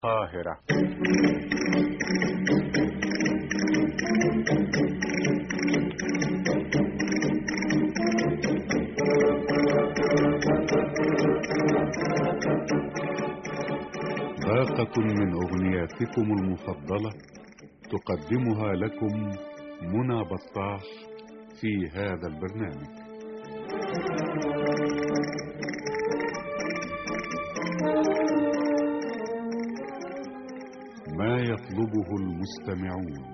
القاهرة باقة من أغنياتكم المفضلة تقدمها لكم منى بطاح في هذا البرنامج ما يطلبه المستمعون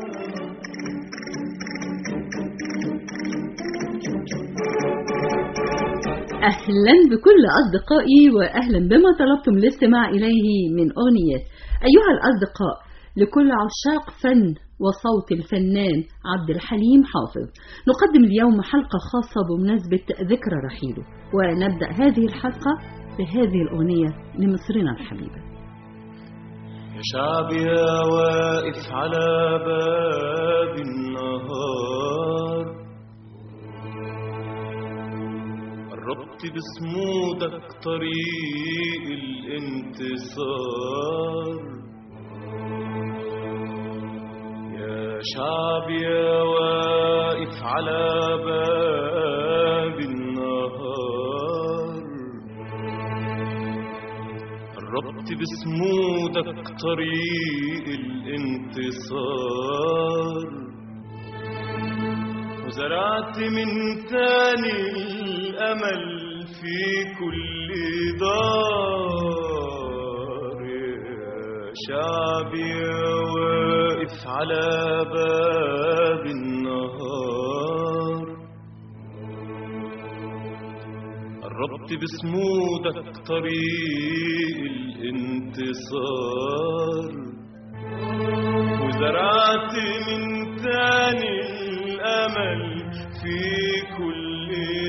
أهلا بكل أصدقائي وأهلا بما طلبتم الاستماع إليه من أغنيات أيها الأصدقاء لكل عشاق فن وصوت الفنان عبد الحليم حافظ نقدم اليوم حلقة خاصة بمناسبة ذكرى رحيله ونبدأ هذه الحلقة بهذه الأغنية لمصرنا الحبيبة يا شعب يا واقف على باب النهار قربت بصمودك طريق الانتصار يا شعب يا واقف على باب النهار قربت بصمودك طريق الانتصار وزرعت من تاني الأمل في كل دار يا شعبي واقف على باب النهار قربت بصمودك طريق الانتصار وزرعت من تاني الأمل في كل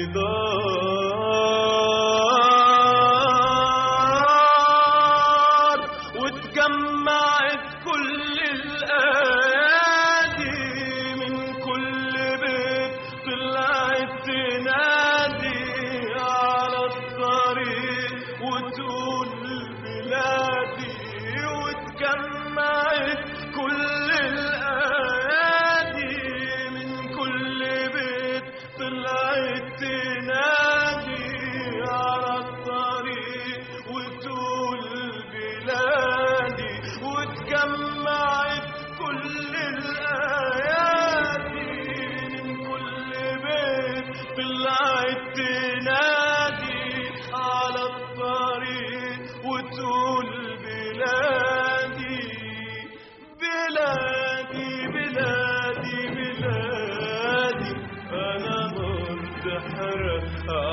دار واتجمعت كل الأيادي من كل بيت طلعت تنادي على الطريق وتقول بلادي واتجمعت كل الأيادي من كل بيت طلعت تنادي على الطريق وتقول بلادي واتجمعت كل الأيادي من كل بيت طلعت تنادي على الطريق وتقول بلادي بلادي بلادي بلادي أنا برد حرق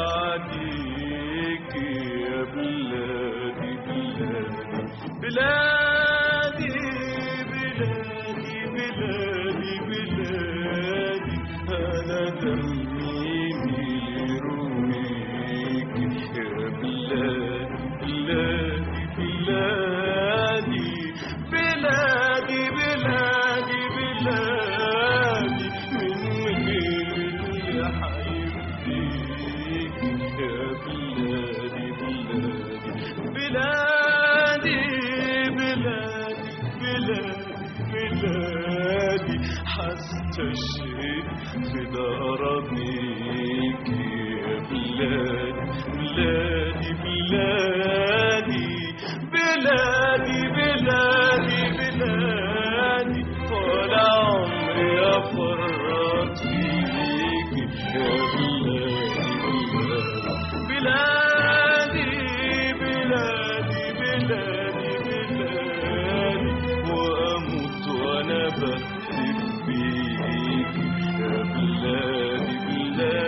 عليك يا بلادي بلادي بلادي بلادي بلادي بلادي أنا دمي لرويك يا بلادي بلادي بلادي بلادي بلادي بلادي من غير اللي حيرضيك يا بلادي بلادي بلادي بلادي بلادي حستشهد في ضربيك يا بلادي بلادي بلادي بلادي بلادي بلادي ولا عمري افرط فيك يا بلادي بلادي بلادي بلادي بلادي واموت وانا بكتب بيك يا بلادي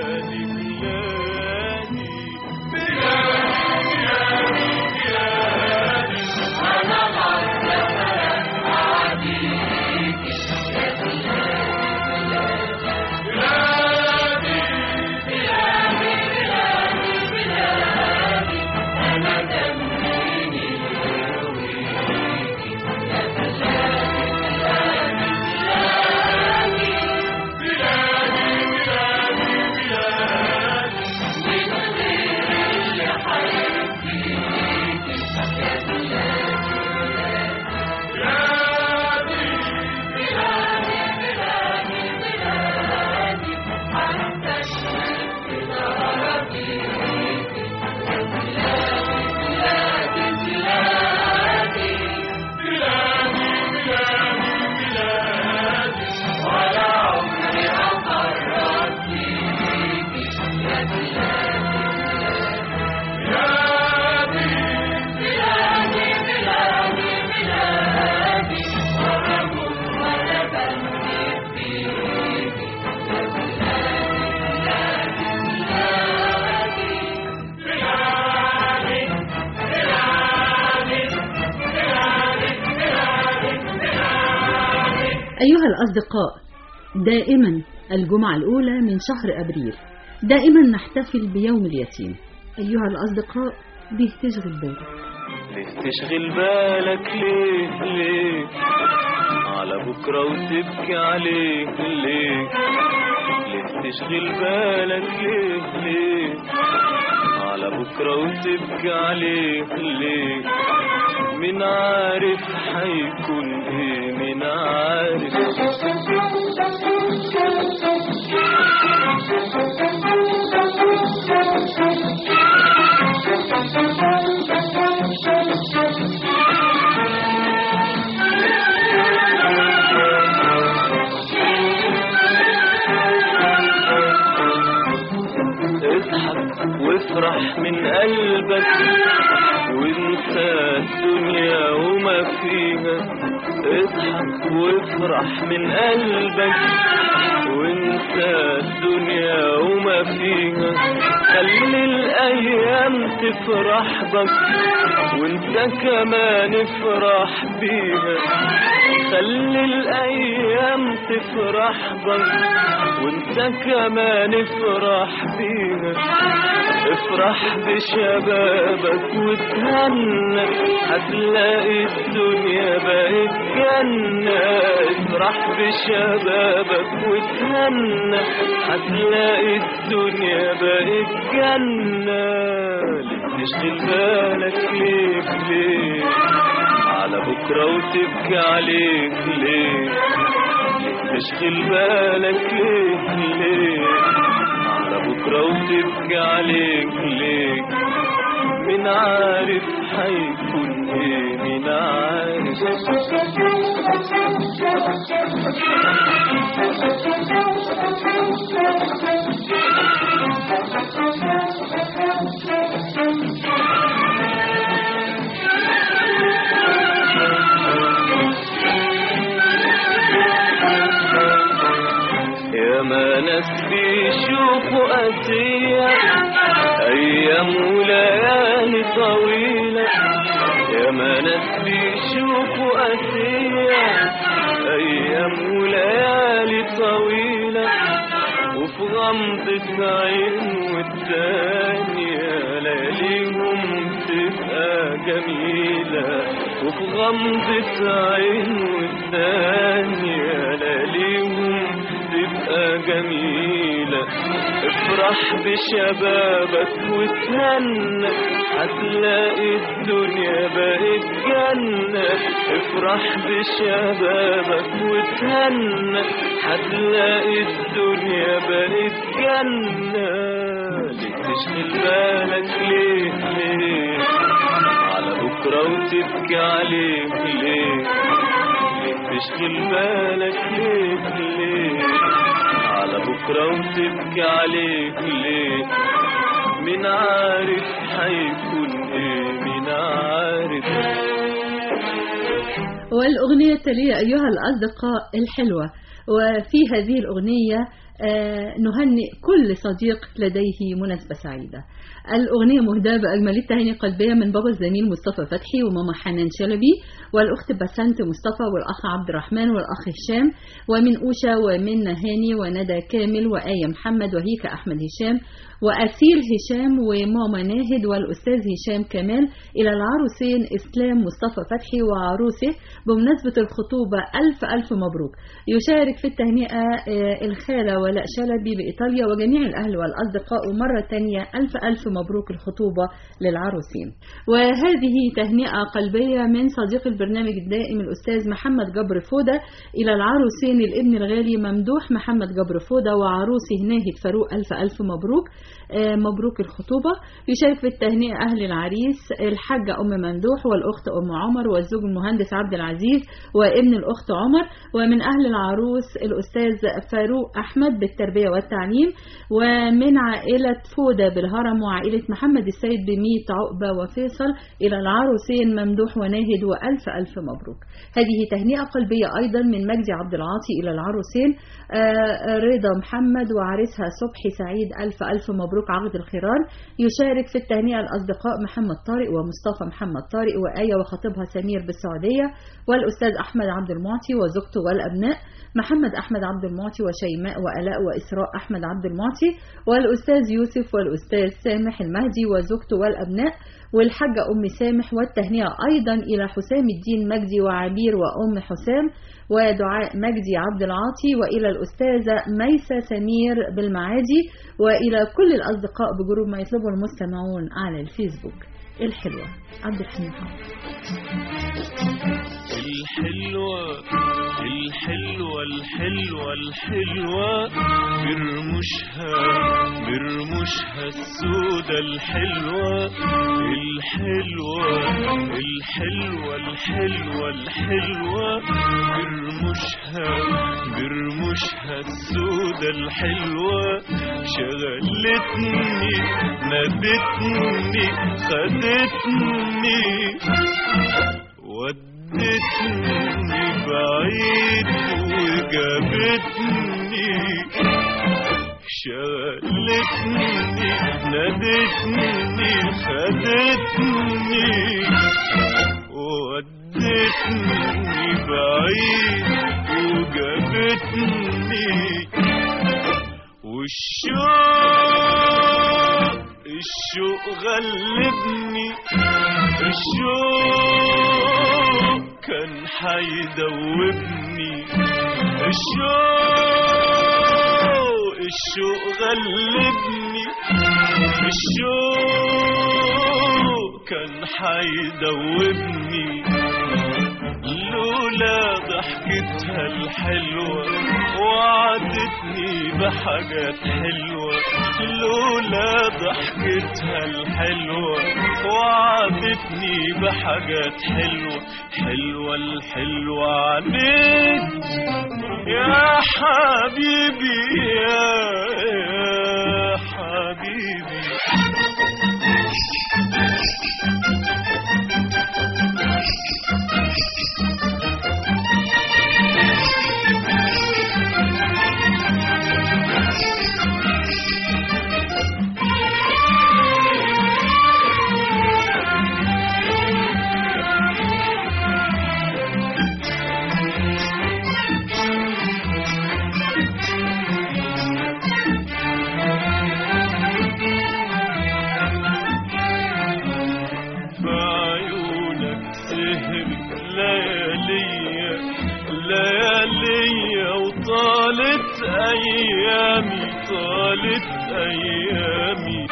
أيها الأصدقاء دائما الجمعة الأولى من شهر أبريل دائما نحتفل بيوم اليتيم أيها الأصدقاء دي تشغل بالك ليه تشغل بالك ليه ليه على بكرة وتبكي عليه ليه ليه تشغل بالك ليه ليه على بكرة وتبكي عليه ليه من عارف حيكون ايه من عارف اضحك وافرح من قلبك وانسى الدنيا وما فيها اضحك وافرح من قلبك وانسى الدنيا وما فيها خلي الايام تفرح بك وانت كمان افرح بيها خلي الايام تفرح بك وانت كمان افرح بيها افرح بشبابك وتهنى هتلاقي الدنيا بقت جنة افرح بشبابك وتهنى هتلاقي الدنيا بقت جنة ليه تشغل بالك ليك ليه على بكرة وتبكي عليك ليه ليه تشغل بالك ليه ليه على بكرة وتبكي عليك ليه مين عارف حيكون ايه مين عارف يا ما ناس بيشوفوا قاسية أيام وليالي طويلة يا ما ناس بيشوفوا قاسية أيام وليالي طويلة وفي غمضة عين والتانية لياليهم تبقى جميلة وفي غمضة عين والتانية لياليهم تبقى جميلة افرح بشبابك وتهنى هتلاقي الدنيا بقت جنة افرح بشبابك وتهنى هتلاقي الدنيا بقت جنة ليه تشغل بالك ليه ليه على بكرة وتبكي عليه ليه ليه تشغل بالك ليه ليه على بكرة وتبكي عليك ليه مين عارف حيكون ايه مين عارف والأغنية التالية أيها الأصدقاء الحلوة وفي هذه الأغنية آه، نهنئ كل صديق لديه مناسبة سعيدة الأغنية مهداة بأجمل التهاني قلبية من بابا الزميل مصطفى فتحي وماما حنان شلبي والأخت بسنت مصطفى والأخ عبد الرحمن والأخ هشام ومن أوشا ومن هاني وندى كامل وآية محمد وهيكا أحمد هشام وأسيل هشام وماما ناهد والأستاذ هشام كمال إلى العروسين إسلام مصطفى فتحي وعروسه بمناسبة الخطوبة ألف ألف مبروك يشارك في التهنئة آه، الخالة ولاء شلبي بإيطاليا وجميع الأهل والأصدقاء مرة تانية ألف ألف مبروك الخطوبة للعروسين وهذه تهنئة قلبية من صديق البرنامج الدائم الأستاذ محمد جبر فودة إلى العروسين الابن الغالي ممدوح محمد جبر فودة وعروسه ناهد فاروق ألف ألف مبروك آه، مبروك الخطوبة يشارك في التهنئة أهل العريس الحاجة أم ممدوح والأخت أم عمر والزوج المهندس عبد العزيز وابن الأخت عمر ومن أهل العروس الأستاذ فاروق أحمد محمد بالتربية والتعليم ومن عائلة فودة بالهرم وعائلة محمد السيد بميت عقبة وفيصل إلى العروسين ممدوح وناهد وألف ألف مبروك هذه تهنئة قلبية أيضا من مجدي عبد العاطي إلى العروسين آه، رضا محمد وعريسها صبحي سعيد ألف ألف مبروك عقد الخيران يشارك في التهنئة الأصدقاء محمد طارق ومصطفى محمد طارق وآية وخطيبها سمير بالسعودية والأستاذ أحمد عبد المعطي وزوجته والأبناء محمد أحمد عبد المعطي وشيماء وآلاء وإسراء أحمد عبد المعطي والأستاذ يوسف والأستاذ سامح المهدي وزوجته والأبناء والحاجة أم سامح والتهنئة أيضا إلى حسام الدين مجدي وعبير وأم حسام ودعاء مجدي عبد العاطي وإلى الأستاذة ميسة سمير بالمعادي وإلى كل الأصدقاء بجروب ما يطلبه المستمعون على الفيسبوك الحلوة عبد الحميد حافظ. الحلوة الحلوة الحلوة الحلوة برمشها برمشها السودة الحلوة الحلوة الحلوة الحلوة الحلوة برمشها برمشها السودة الحلوة شغلتني نادتني خدتني ودتني بعيد وجابتني شغلتني نادتني خدتني ودتني بعيد وجابتني والشوق الشوق غلبني الشوق كان حيدوبني الشوق الشوق غلبني الشوق كان حيدوبني لولا ضحكتها الحلوة وعدتني بحاجات حلوة لولا ضحكتها الحلوة وعدتني بحاجات حلوة حلوة الحلوة عليك يا حبيبي يا يا حبيبي بعيونك سهرت لياليا لياليا وطالت ايامي طالت ايامي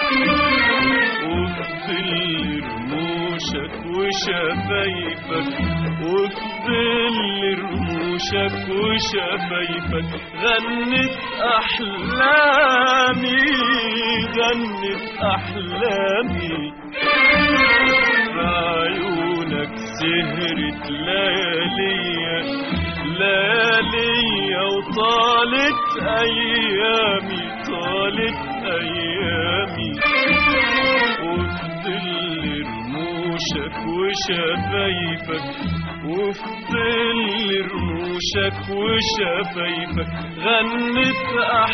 وفي رموشك وشفايفك وفي رموشك وشفايفك غنت احلامي غنت احلامي بعيونك سهرت لياليا لياليا وطالت ايامي طالت ايامي وفي ظل رموشك وشفايفك وفي ظل رموشك وشفايفك غنت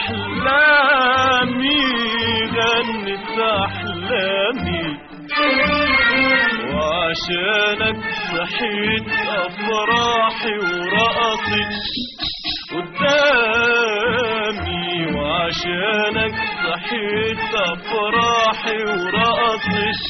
احلامي غنت احلامي وعشانك صحيت افراحي ورقصت قدامي وعشانك صحيت افراحي ورقصت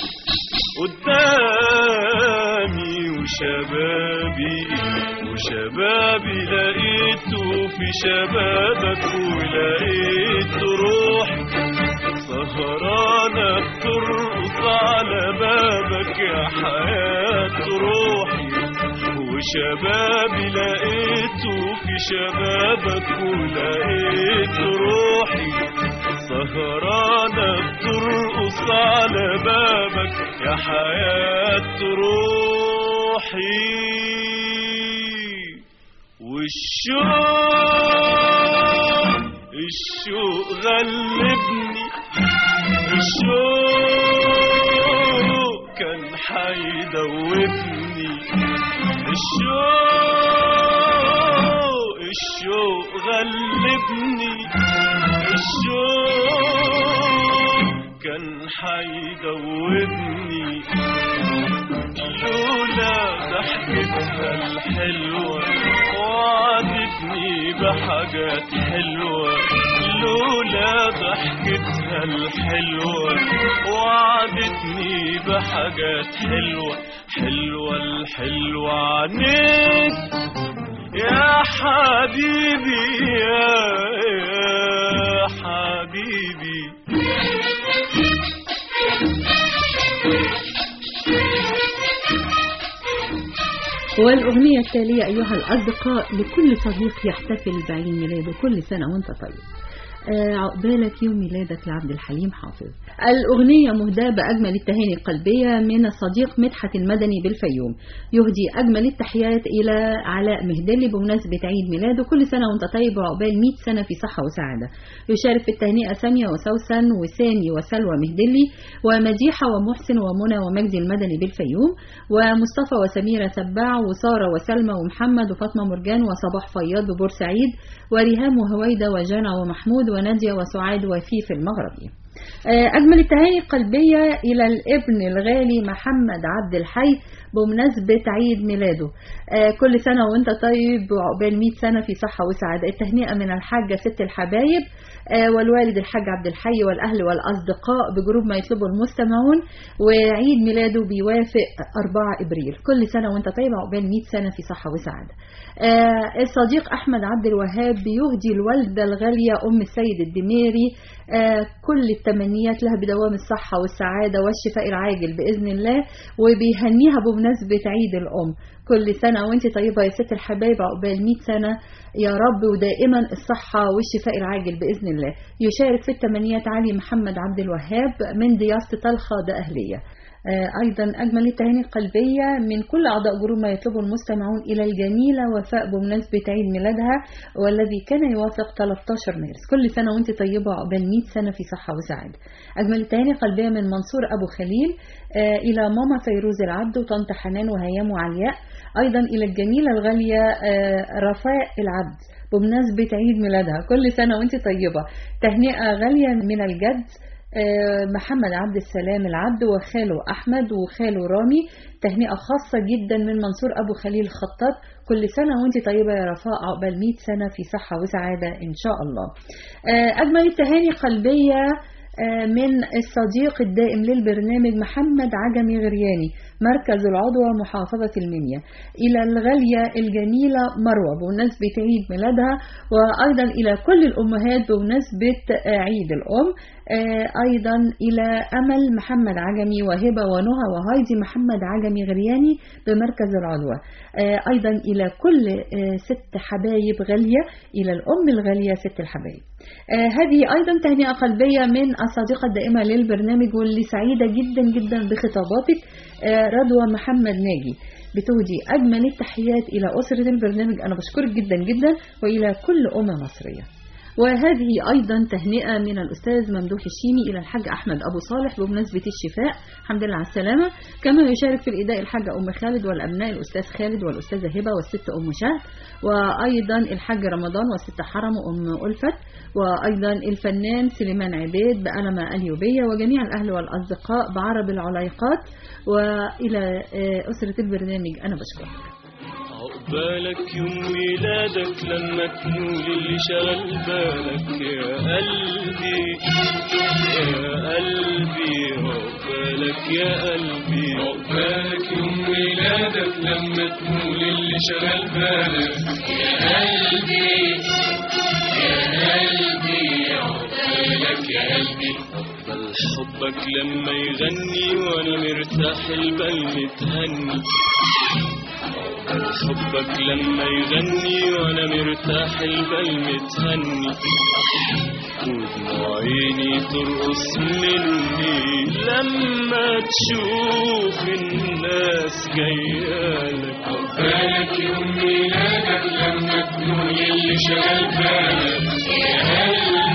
قدامي وشبابي وشبابي لقيته في شبابك ولقيت روحي سهرانة بترقص على بابك يا حياة روحي وشبابي لقيته في شبابك ولقيت روحي سهرانة بترقص على بابك يا حياة روحي والشوق الشوق غلبني الشوق كان حيدوبني الشوق الشوق غلبني الشوق كان حيدوبني لولا ضحكتها الحلوة وعدتني بحاجات حلوة لولا ضحكتها الحلوة وعدتني بحاجات حلوة حلوة الحلوة عنيك يا حبيبي يا, يا حبيبي والأغنية التالية أيها الأصدقاء لكل صديق يحتفل بعيد ميلاده كل سنة وأنت طيب آه، عقبالك يوم ميلادك لعبد الحليم حافظ الأغنية مهداة بأجمل التهاني القلبية من الصديق مدحت المدني بالفيوم يهدي أجمل التحيات إلى علاء مهدلي بمناسبة عيد ميلاده كل سنة وأنت طيب وعقبال 100 سنة في صحة وسعادة يشارك في التهنئة سامية وسوسن وسامي وسلوى مهدلي ومديحة ومحسن ومنى ومجدي المدني بالفيوم ومصطفى وسميرة سباع وسارة وسلمى ومحمد وفاطمة مرجان وصباح فياض ببورسعيد وريهام وهويدا وجنى ومحمود ونادية وسعاد وفيف المغربي أجمل التهاني القلبية إلى الابن الغالي محمد عبد الحي بمناسبة عيد ميلاده آه، كل سنة وانت طيب وعقبال 100 سنة في صحة وسعادة التهنئة من الحاجة ست الحبايب آه، والوالد الحاج عبد الحي والأهل والأصدقاء بجروب ما يطلبه المستمعون وعيد ميلاده بيوافق 4 إبريل كل سنة وانت طيب عقبال 100 سنة في صحة وسعادة آه، الصديق أحمد عبد الوهاب بيهدي الوالدة الغالية أم السيد الدميري آه، كل التمنيات لها بدوام الصحة والسعادة والشفاء العاجل بإذن الله وبيهنيها بمناسبة عيد الأم كل سنة وانت طيبة يا ست الحبايب عقبال 100 سنة يا رب ودائما الصحة والشفاء العاجل بإذن الله يشارك في التمنيات علي محمد عبد الوهاب من دياسة طلخة ده أهلية آه، أيضا أجمل التهاني القلبية من كل أعضاء جروب ما يطلبه المستمعون إلى الجميلة وفاء بمناسبة عيد ميلادها والذي كان يوافق 13 مارس كل سنة وانت طيبة عقبال 100 سنة في صحة وسعادة أجمل التهاني القلبية من منصور أبو خليل آه، إلى ماما فيروز العبد وطنط حنان وهيام وعلياء أيضا إلى الجميلة الغالية آه، رفاء العبد بمناسبة عيد ميلادها كل سنة وانت طيبة تهنئة غالية من الجد آه، محمد عبد السلام العبد وخاله أحمد وخاله رامي تهنئة خاصة جدا من منصور أبو خليل خطاب كل سنة وانت طيبة يا رفاء عقبال 100 سنة في صحة وسعادة إن شاء الله آه، أجمل التهاني قلبية آه، من الصديق الدائم للبرنامج محمد عجمي غرياني مركز العضوة محافظة المنيا إلى الغالية الجميلة مروة بمناسبة عيد ميلادها وأيضا إلى كل الأمهات بمناسبة آه، عيد الأم آه، أيضا إلى أمل محمد عجمي وهبة ونهى وهايدي محمد عجمي غرياني بمركز العضوة آه، أيضا إلى كل آه، ست حبايب غالية إلى الأم الغالية ست الحبايب آه، هذه أيضا تهنئة قلبية من الصديقة الدائمة للبرنامج واللي سعيدة جدا جدا بخطاباتك آه، رضوى محمد ناجي بتهدي أجمل التحيات إلى أسرة البرنامج أنا بشكرك جدا جدا وإلى كل أم مصرية وهذه أيضا تهنئة من الأستاذ ممدوح الشيمي إلى الحاج أحمد أبو صالح بمناسبة الشفاء الحمد لله على السلامة كما يشارك في الإداء الحاجة أم خالد والأبناء الأستاذ خالد والأستاذة هبة والست أم شهد وأيضا الحاج رمضان والست حرم وأم ألفت وأيضا الفنان سليمان عبيد بألمة اليوبية وجميع الأهل والأصدقاء بعرب العليقات وإلى آه، أسرة البرنامج أنا بشكرك عقبالك يوم ميلادك لما تنول اللي شغل بالك يا قلبي يا قلبي عقبالك يا قلبي عقبالك يوم ميلادك لما تنول اللي شغل بالك يا قلبي يا قلبي عقبالك يا قلبي عقبال حبك لما يغني وانا مرتاح البال متهني حبك لما يغني وانا مرتاح البال متهني ودموع عيني ترقص مني لما تشوف الناس جايالك عقبالك يوم ميلادك لما تنول اللي شغال بالك يا قلبي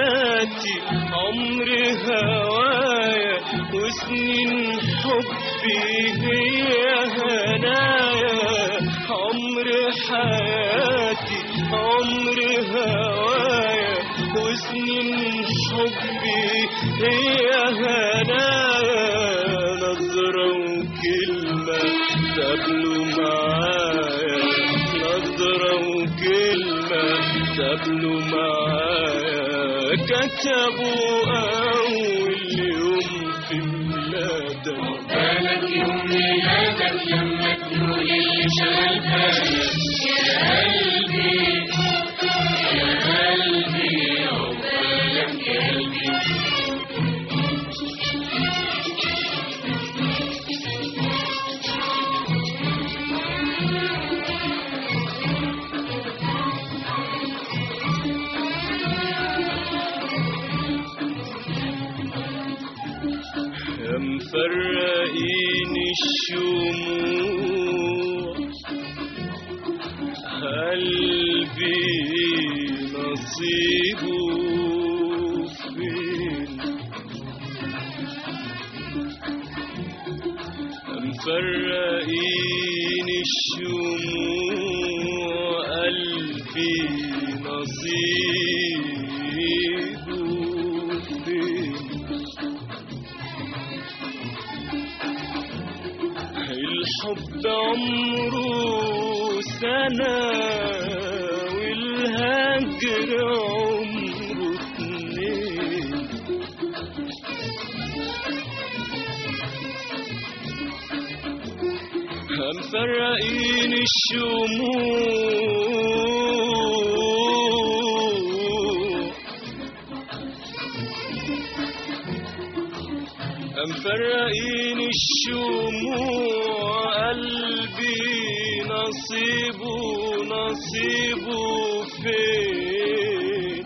حياتي عمر هوايا وسنين حبي هي هنايا عمر حياتي عمر هوايا وسنين حبي هي هنايا نظرة وكلمة تقابلوا معايا نظرة وكلمة تقابلوا معايا كتبوا أول يوم في ميلادك بالك يوم ميلادك لما تقول اللي شغل بالك يا قلبي يا قلبي عقبالك يا قلبي يا مفرقين الشموع قلبي نصيبه فين يا مفرقين الشموع قلبي نصيبه فين الحب عمره سنة والهجر عمره اتنين مفرقين الشموع مفرقين الشموع قلبي نصيبه نصيبه فين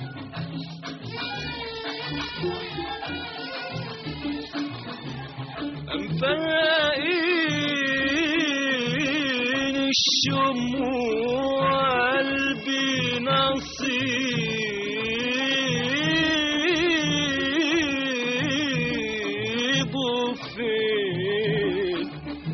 مفرقين الشموع قلبي نصيبه فين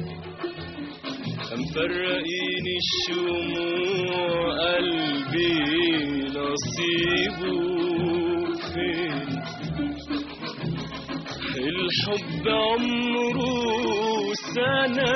مفرقين الشموع قلبي نصيبه فين الحب عمره سنة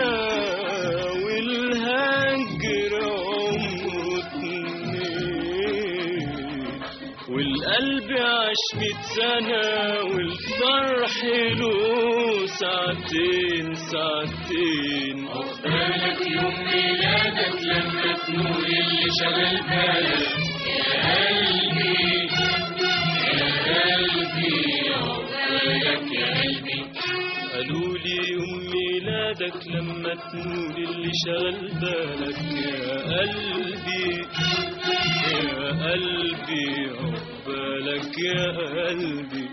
والهجر عمره اتنين والقلب عاش ميت سنة والفرح له ساعتين ساعتين بالك يوم ميلادك لما تنور اللي شغل بالك يا قلبي يا قلبي عقبالك يا قلبي قالوا لي يوم ميلادك لما تنور اللي شغل بالك يا قلبي يا قلبي عقبالك يا قلبي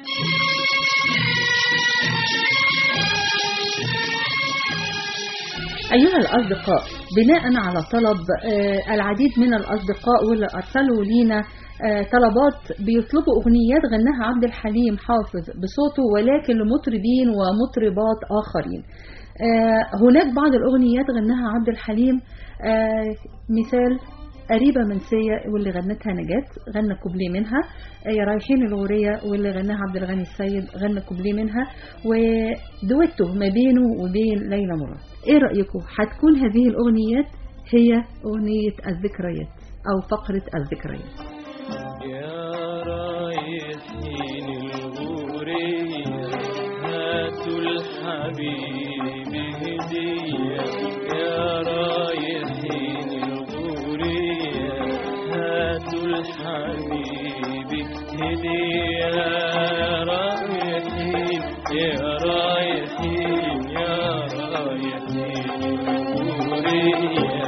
أيها الأصدقاء بناء على طلب آه، العديد من الأصدقاء واللي أرسلوا لينا آه، طلبات بيطلبوا أغنيات غناها عبد الحليم حافظ بصوته ولكن لمطربين ومطربات آخرين آه، هناك بعض الأغنيات غناها عبد الحليم آه، مثال قريبة منسية واللي غنتها نجاة غنى كوبليه منها آه، يا رايحين الغورية واللي غناها عبد الغني السيد غنى كوبليه منها ودويتو ما بينه وبين ليلى مراد ايه رأيكم هتكون هذه الأغنيات هي أغنية الذكريات أو فقرة الذكريات يا رايحين الغورية هاتوا الحبيب هدية يا رايحين الغورية هاتوا الحبيب هدية يا رايحين يا رايحين يا رايحين الغورية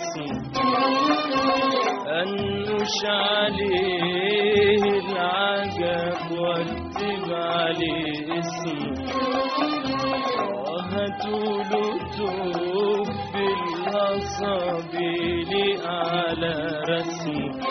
اسمه أنقش عليه العجب واكتب عليه اسمه هتقولوا توب بالأصابيل على رسمه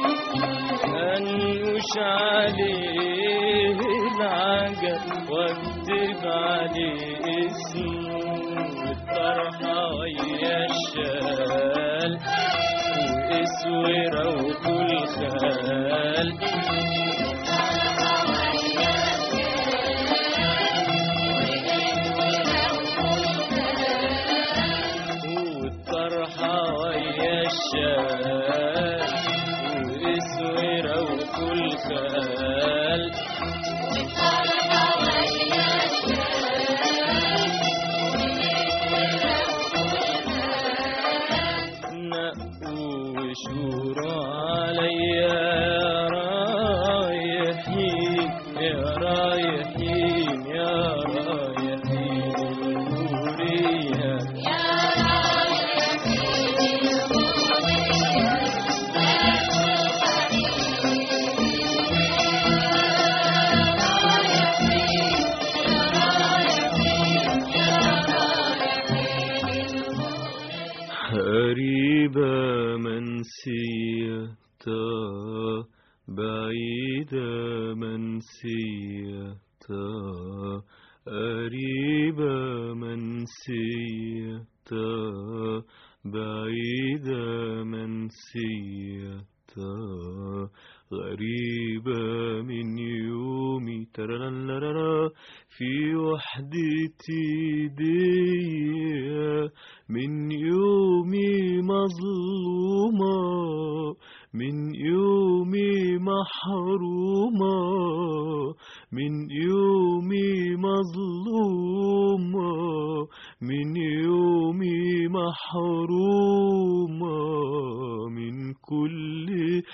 أنقش عليه العجب واكتب عليه اسمه الطرحة ويا الشال واسورة وكل خال والطرحة ويا الشال واسورة وكل خال نقوا وشوروا عليا يا رايحين يا رايحين يا رايحين الغورية قريبة منسية بعيدة منسية قريبة منسية بعيدة منسية غريبة من يومي ترى في وحدتي دي من يومي مظلومة من يومي محرومة من يومي مظلومة من يومي محرومة من كل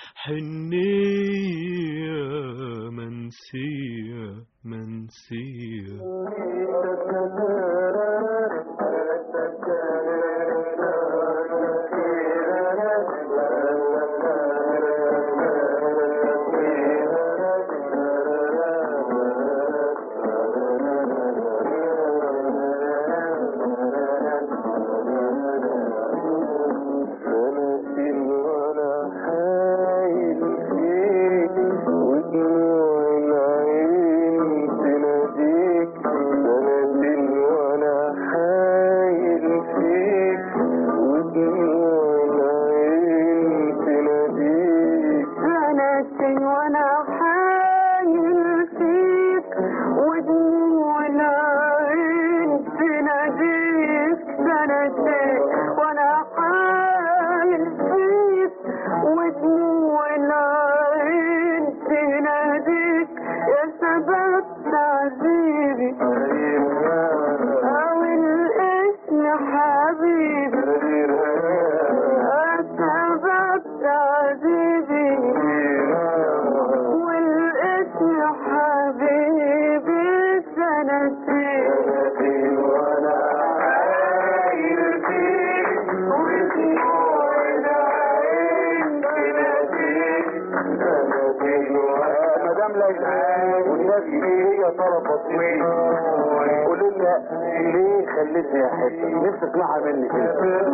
حنية منسية منسية سنة وانا حايل فيك ودموع العين تناديك سنتين وانا حايل فيك ودموع العين تناديك يا سبب تعذيبي او الاسم حبيبي سبب تعذيبي والاسم حبيبي سنتين وانا عايل فيك ودموع العين تناديك مدام ليلى والناس دي هي طلبت مني قولوا لنا ليه خليتني احبك نفسي اسمعها مني كده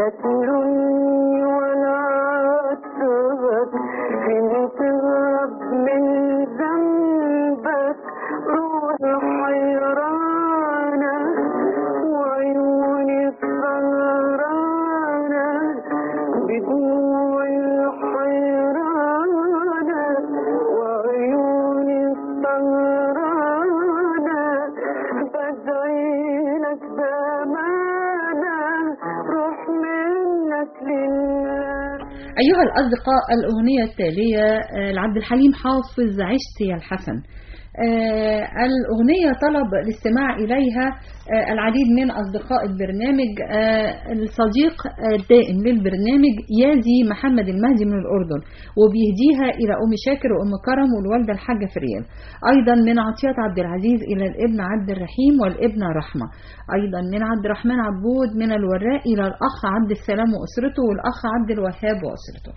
تلومني ولا عاتبك إن تهرب من ذنبك روح حيرانة وعيوني سهرانة بدموع الحيرانة وعيوني سهرانة بدعيلك بأمانة روح منك لله أيها الأصدقاء الأغنية التالية آه، لعبد الحليم حافظ عشت يا الحسن آه، الأغنية طلب الاستماع إليها آه، العديد من أصدقاء البرنامج آه، الصديق الدائم للبرنامج يازي محمد المهدي من الأردن وبيهديها إلى أم شاكر وأم كرم والوالدة الحاجة فريال أيضا من عطيات عبد العزيز إلى الابن عبد الرحيم والابنة رحمة أيضا من عبد الرحمن عبود من الوراء إلى الأخ عبد السلام وأسرته والأخ عبد الوهاب وأسرته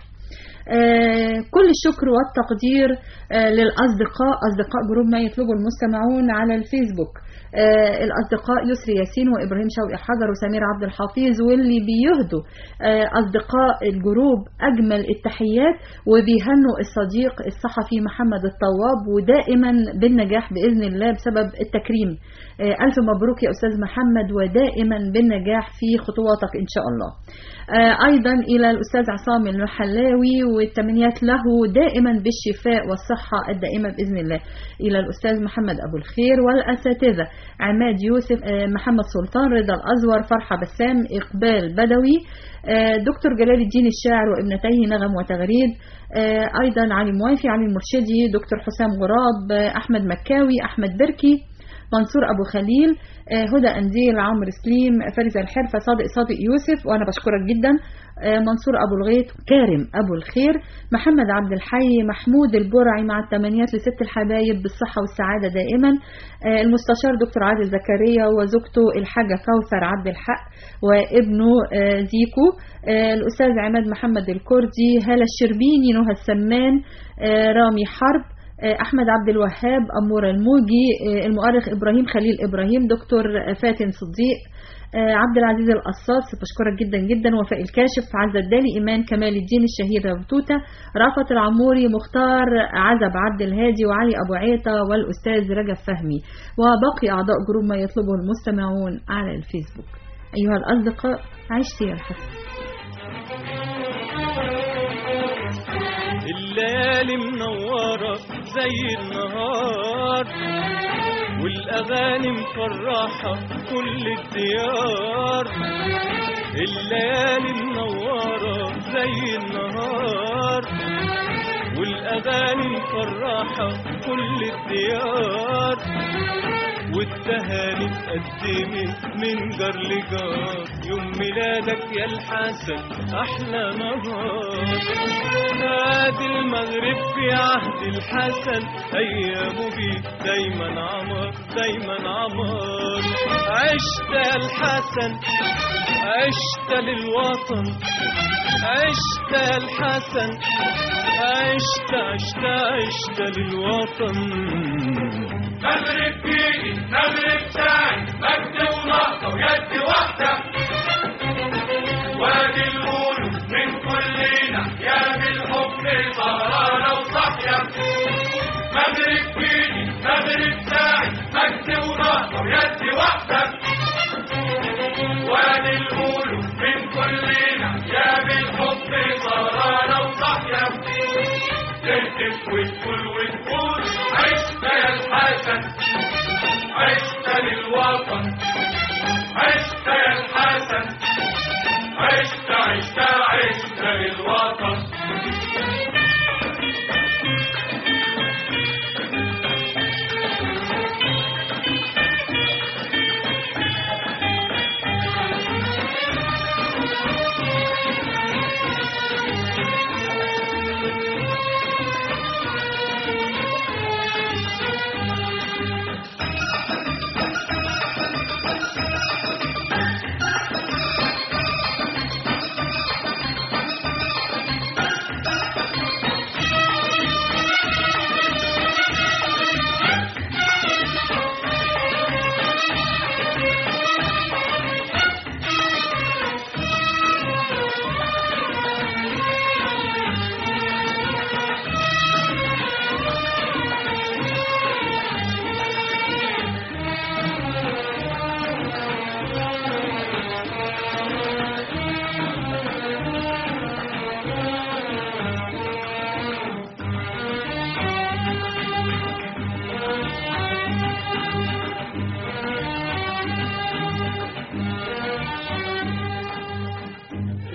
آه، كل الشكر والتقدير آه، للأصدقاء أصدقاء جروب ما يطلبه المستمعون على الفيسبوك آه، الأصدقاء يسري ياسين وإبراهيم شوقي حجر وسمير عبد الحفيظ واللي بيهدوا آه، أصدقاء الجروب أجمل التحيات وبيهنوا الصديق الصحفي محمد الطواب ودائما بالنجاح بإذن الله بسبب التكريم آه، ألف مبروك يا أستاذ محمد ودائما بالنجاح في خطواتك إن شاء الله آه، أيضا إلى الأستاذ عصام المحلاوي والتمنيات له دائما بالشفاء والصحة الدائمة بإذن الله إلى الأستاذ محمد أبو الخير والأساتذة عماد يوسف آه، محمد سلطان رضا الأزور فرحة بسام إقبال بدوي آه، دكتور جلال الدين الشاعر وابنتيه نغم وتغريد آه، أيضا علي موافي علي المرشدي دكتور حسام غراب آه، أحمد مكاوي أحمد بركي منصور أبو خليل آه، هدى أنزيل عمرو سليم فارزة الحرفة صادق صادق يوسف وأنا بشكرك جدا آه، منصور أبو الغيط كارم أبو الخير محمد عبد الحي محمود البرعي مع التمنيات لست الحبايب بالصحة والسعادة دائما آه، المستشار دكتور عادل زكريا وزوجته الحاجة كوثر عبد الحق وابنه آه، زيكو آه، الأستاذ عماد محمد الكردي هالة الشربيني نهى السمان آه، رامي حرب آه، أحمد عبد الوهاب أمور الموجي آه، المؤرخ إبراهيم خليل إبراهيم دكتور فاتن صديق آه، عبد العزيز القصاص بشكرك جدا جدا وفاء الكاشف عزة الدالي إيمان كمال الدين الشهيدة بتوتة رافت العموري مختار عزب عبد الهادي وعلي أبو عيطة والأستاذ رجب فهمي وباقي أعضاء جروب ما يطلبه المستمعون على الفيسبوك أيها الأصدقاء عشت يا الحسن الليالي منورة زي النهار والأغاني مفرحة كل الديار الليالي منورة زي النهار والأغاني مفرحة كل الديار والتهاني اتقدمت من جار لجار يوم ميلادك يا الحسن احلى نهار نادي المغرب في عهد الحسن ايامه بيه دايما عمر دايما عمر عشت يا الحسن عشت للوطن عشت يا الحسن عشت عشت عشت للوطن مغرب فيني مغرب تاني مجد ونقطة ويد واحدة وادي القلوب من كلنا يا بالحب سهرانة وصاحية مغرب فيني مغرب تاني مجد ونقطة ويد واحدة وادي القلوب من كلنا يا بالحب سهرانة وصاحية تهتف وتقول وتقول عشت يا الحسن عشت للوطن عشت يا الحسن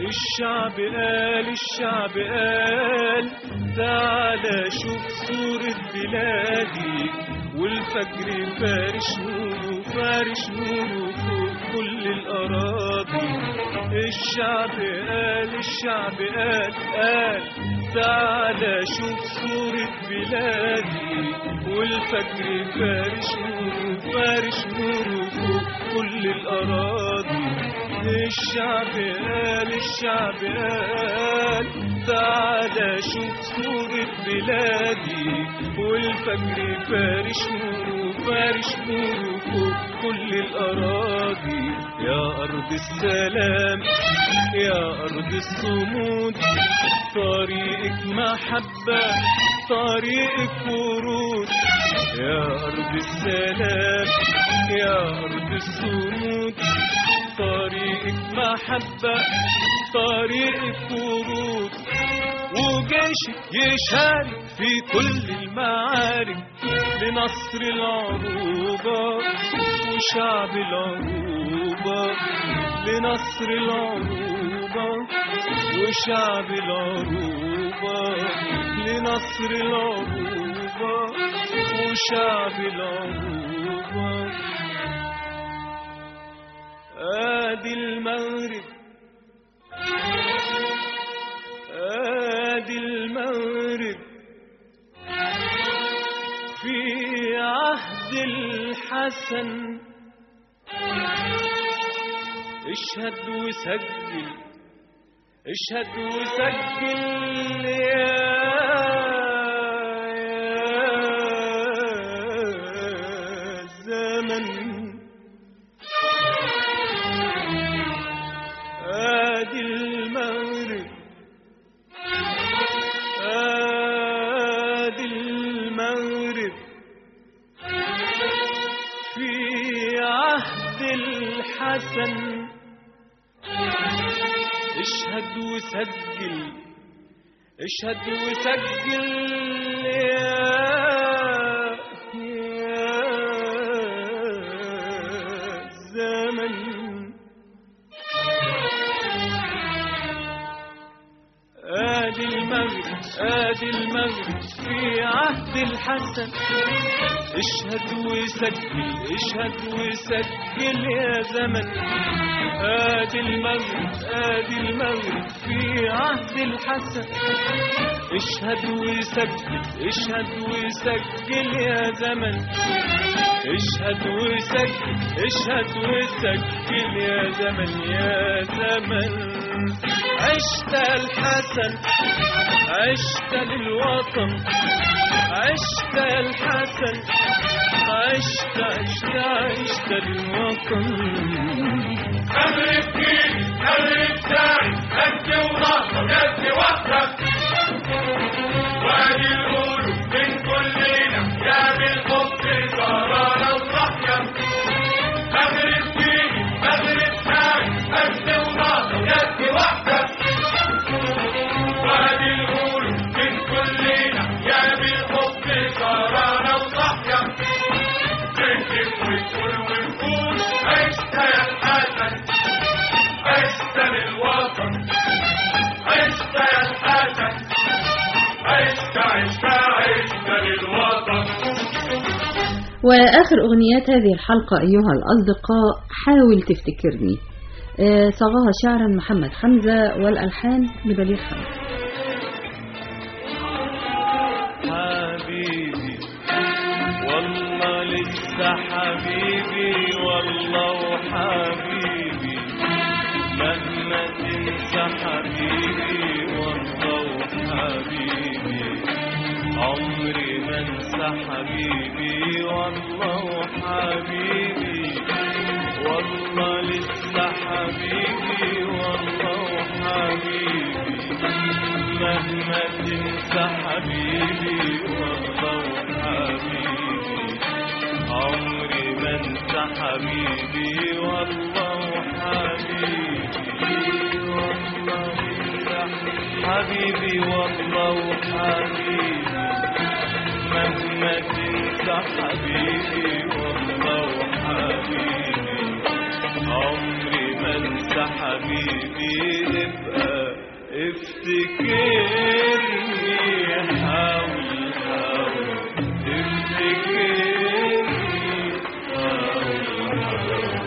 الشعب قال الشعب قال تعالى شوف صورة بلادي والفجر فارش نوره فارش نوره فوق كل الأراضي الشعب قال الشعب قال قال تعالى شوف صورة بلادي والفجر فارش نوره فارش نوره فوق كل الأراضي الشعب قال الشعب قال تعالى شوف صورة بلادي والفجر فارش نوره فارش نوره فوق كل الأراضي يا أرض السلام يا أرض الصمود طريقك محبة طريقك ورود يا أرض السلام يا أرض الصمود طريقك محبة طريقك ورود وجيشك يشارك في كل المعارك لنصر العروبة وشعب العروبة لنصر العروبة وشعب العروبة لنصر العروبة وشعب العروبة آدي المغرب آدي المغرب في عهد الحسن اشهد وسجل اشهد وسجل يا يا زمن آدي المغرب آدي المغرب في عهد الحسن اشهد وسجل اشهد وسجل يا يا زمن آدي المغرب آدي المغرب في عهد الحسن اشهد وسجل اشهد وسجل يا زمن آدي المغرب آدي المغرب في عهد الحسن اشهد وسجل اشهد وسجل يا زمن اشهد وسجل اشهد وسجل يا زمن يا زمن عشت الحسن عشت للوطن عشت الحسن عشت عشت عشت للوطن أمرك فيني أمرك ساعي أنت ونهضة جد وحدك وادي القلوب من كلنا يا بالحب سهرانة وصحية أمرك فيني أمرك ساعي أنت ونهضة جد وحدك وادي القلوب من كلنا يا بالحب سهرانة وصحية تهتف وتقول ونقول عشت يا الحسن عشت للوطن عشت يا الحسن عشت عشت عشت للوطن وآخر أغنيات هذه الحلقة أيها الأصدقاء حاول تفتكرني آه، صاغها شعرا محمد حمزة والألحان لبليغ حمزة حبيبي والله لسه حبيبي والله وحبيبي مهما تنسى حبيبي والله وحبيبي عمري ما انسى حبيبي والله وحبيبي والله لسه حبيبي والله وحبيبي مهما تنسى حبيبي والله وحبيبي عمري ما انسى حبيبي والله وحبيبي والله حبيبي والله وحبيبي مهما تنسى حبيبي والله وحبيبي عمري ما انسى حبيبي ابقى افتكرني حاول حاول تفتكرني حاول حاول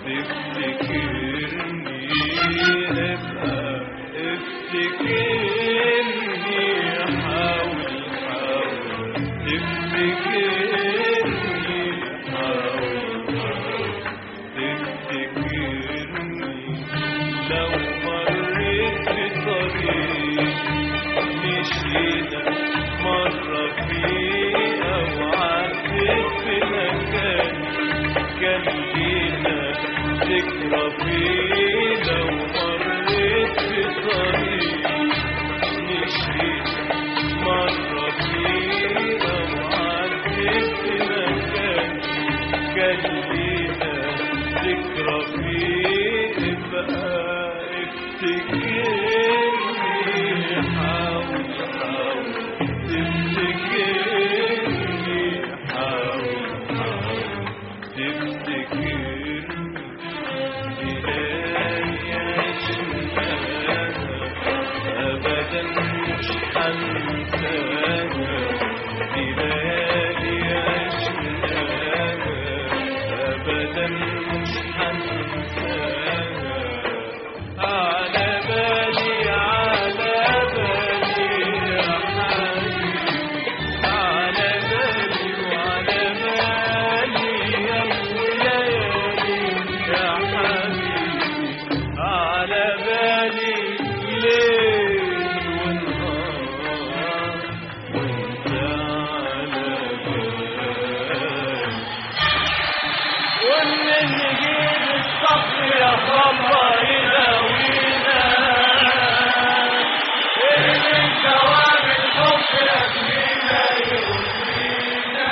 تفتكرني ابقى افتكرني حاول حاول تفتكرني حاول حاول تفتكرني لو مريت بطريق مشينا مرة فيه أو عديت في مكان كان لينا ذكرى فيه لو مريت بطريق مشينا مرة فيه أو عديت في مكان كان لينا ذكرى فيه بقى افتكرني حاول حاول تفتكرني حاول حاول تفتكرني ليالي عشناها أبدا مش هنساها دي ليالي عشناها أبدا مش هنساها على بالي على بالي يا حبيبي على بالي وعلى بالي يا ليالي يا حبيبي على بالي ليل ونهار وانت على بالي ومن نجيب الصبر يا خبر يداوينا اللي ثواب الحب يكفينا يغنينا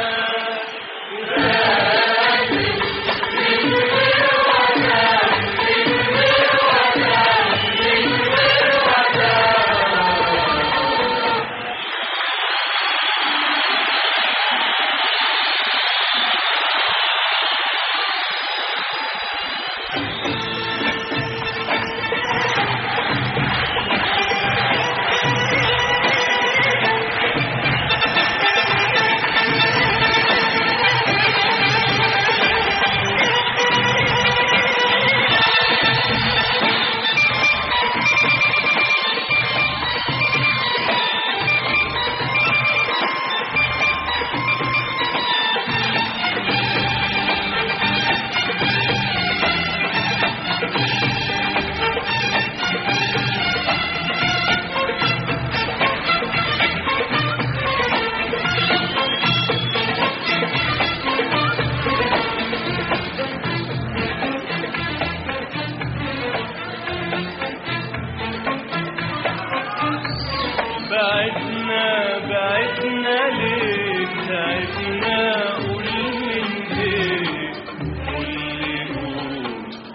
بعدنا بعدنا ليه تعبنا قول من ايه قول لي قول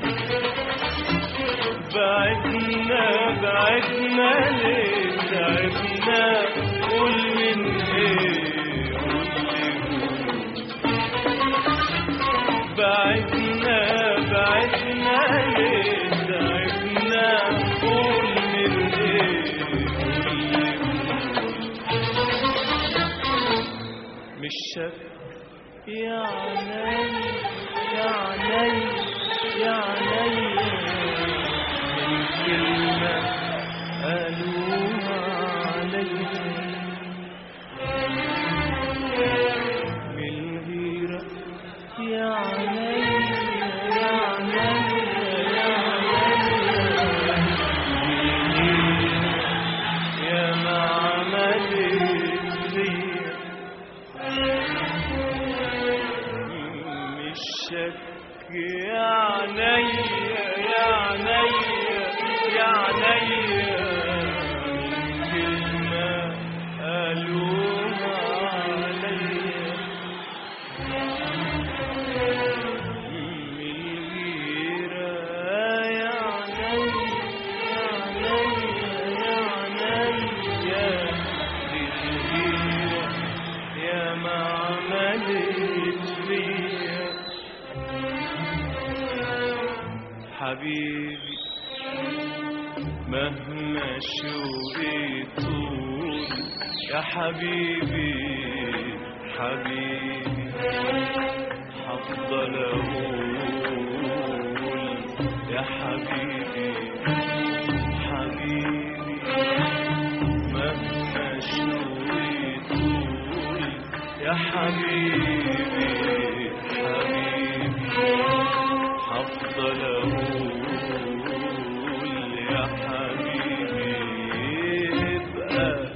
بعدنا بعدنا ليه تعبنا قول من ايه قول لي قول بعدنا بعدنا ليه تعبنا قول من ايه قول لي قول مش شك يا عيني يا عيني يا عيني من كلمة قالوها عليا من الغيرة يا عيني يا عيني يا عيني يا ما عملت فيا مش شك يا عينيا يا عينيا يا عينيا من كلمة قالوها عليا من الغيرة يا عينيا يا عينيا يا عينيا دي الغيرة يا ما عملت فيا حبيبي مهما شوقي طول يا حبيبي حبيبي هفضل اقول يا حبيبي حبيبي مهما شوقي طول يا حبيبي حبيبي هفضل اقول يا حبيبي ابقى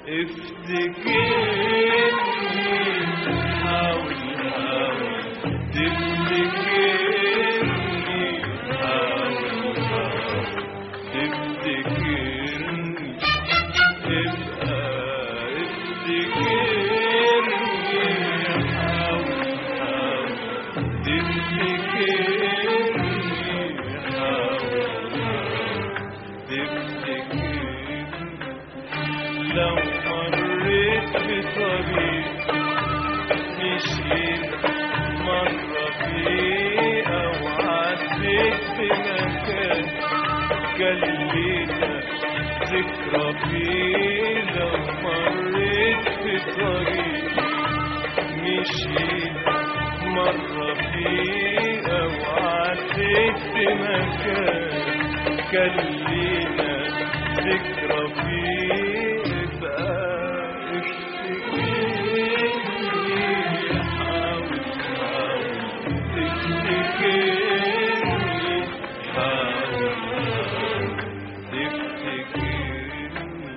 افتكرني حاول حاول تفتكرني حاول حاول تفتكرني ابقى افتكرني حاول حاول تفتكرني حاول تفتكرني لو مريت بطريق مشيت مرة فيه أو عديت بمكان كان لينا ذكرى فيه لو مريت بطريق مشيت مرة فيه أو عديت بمكان كان لينا ذكرى فيه بقى افتكرني حاول حاول تفتكرني حاول حاول تفتكرني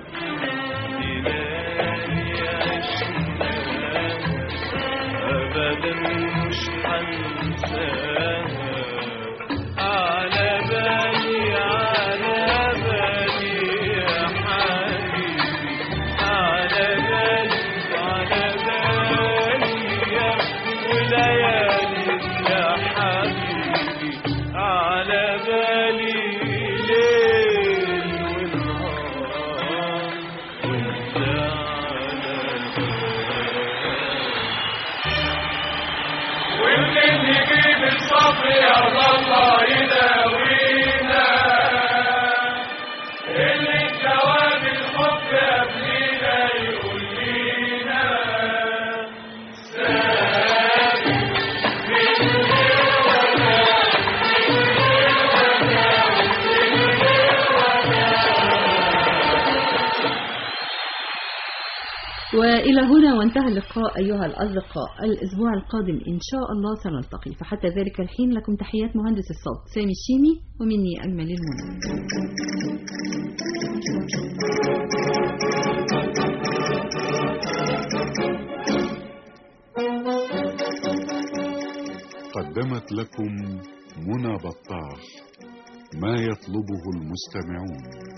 دلالي عشناها أبدا مش هنساها على بالي على بالي يا حبيبي على بالي على بالي يا وليالي يا حبيبي على بالي ليل ونهار وانت على بالي ويمكن نجيب الصبر يا الله يداوينا اللي الجواب الحب قبلينا يقول لينا وإلى هنا وانتهى اللقاء أيها الأصدقاء الأسبوع القادم إن شاء الله سنلتقي فحتى ذلك الحين لكم تحيات مهندس الصوت سامي الشيمي ومني أجمل المنى قدمت لكم منى بطاح ما يطلبه المستمعون